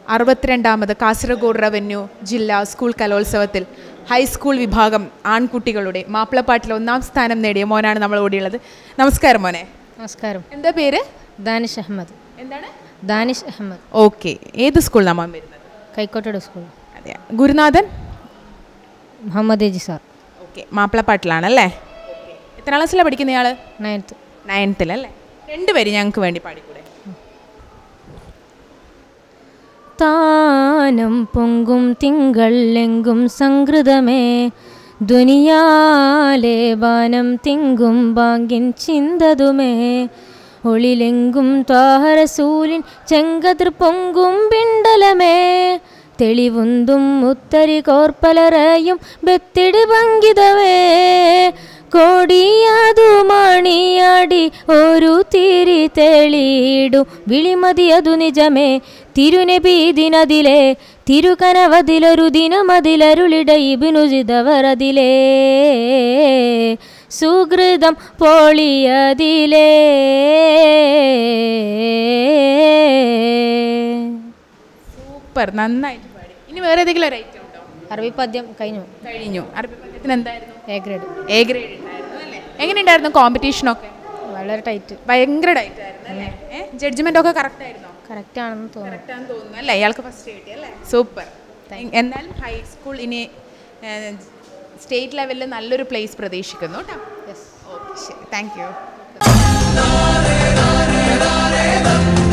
അറുപത്തിരണ്ടാമത് Kasaragod revenue ജില്ലാ school കലോത്സവത്തിൽ high school വിഭാഗം ആൺകുട്ടികളുടെ മാപ്പിളപ്പാട്ടിൽ ഒന്നാം സ്ഥാനം നേടിയ മോനാണ് നമ്മൾ ഓടിയുള്ളത് നമസ്കാരം മോനെ നമസ്കാരം എന്താ പേര് ദാനിഷ് അഹമ്മദ് എന്താണ് ദാനിഷ് അഹമ്മദ് ഓക്കെ ഏത് സ്കൂളിലാണ് മോൻ വരുന്നത് കൈക്കോട്ടോട് സ്കൂൾ അതെ ഗുരുനാഥൻ മുഹമ്മദ് ഏജി സാർ ഓക്കെ മാപ്പിളപ്പാട്ടിലാണല്ലേ എത്ര ക്ലാസ്സിലാണ് പഠിക്കുന്നയാൾ നയൻത്ത് നയൻത്തിലല്ലേ രണ്ടുപേരും ഞങ്ങൾക്ക് വേണ്ടി പാടിക്കൂടെ താനം പൊങ്കും തിങ്കൾ എങ്കും സംകൃതമേ ദുനിയാലെ വാനം തിങ്കും ബാങ്കിൻ ചിന്തതുമേ ഒളിലെങ്കും ത്വാഹരസൂലിൻ ചെങ്കതിർ പൊങ്കും പിണ്ടലമേ തെളിവുന്തും ഉത്തരി കോർപ്പലറയും ബെത്തിടി പങ്കിതവേ കോടിയാതു മണിയാടി ഒരു തിരി തെളിയിടും വിളിമതിയതു നിജമേ തിരുനബീദിനതിലെ തിരുകനവതിലൊരു ദിനമതിലരുളിട ഇബിനുജിതവരതിലേ സുഹൃതം പോളിയതിലേ സൂപ്പർ നന്നായിട്ട് പാടി ഇനി വേറെ ഏതെങ്കിലും ഒരു ഐറ്റം ഉണ്ടോ അറബി പദ്യം കഴിഞ്ഞു കഴിഞ്ഞു അറബി പദ്യത്തിന് എന്തായിരുന്നു എ ഗ്രേഡ് എ ഗ്രേഡ് ഉണ്ടായിരുന്നു അല്ലേ എങ്ങനെയുണ്ടായിരുന്നു കോമ്പറ്റീഷനൊക്കെ വളരെ ടൈറ്റ് ഭയങ്കര ഡൈറ്റ് ആയിരുന്നു അല്ലേ ജഡ്ജ്മെന്റ് ഒക്കെ കറക്റ്റ് ആയിരുന്നോ കറക്റ്റ് ആണെന്ന് തോന്നുന്നു കറക്റ്റ് ആണെന്ന് തോന്നുന്നു അല്ലേ ഇയാൾക്ക് ഫസ്റ്റ് കിട്ടി അല്ലേ സൂപ്പർ എന്നാലും ഹൈസ്കൂൾ ഇനി സ്റ്റേറ്റ് ലെവലിൽ നല്ലൊരു പ്ലേസ് പ്രതീക്ഷിക്കുന്നു കേട്ടോ ഓക്കെ ശരി താങ്ക് യു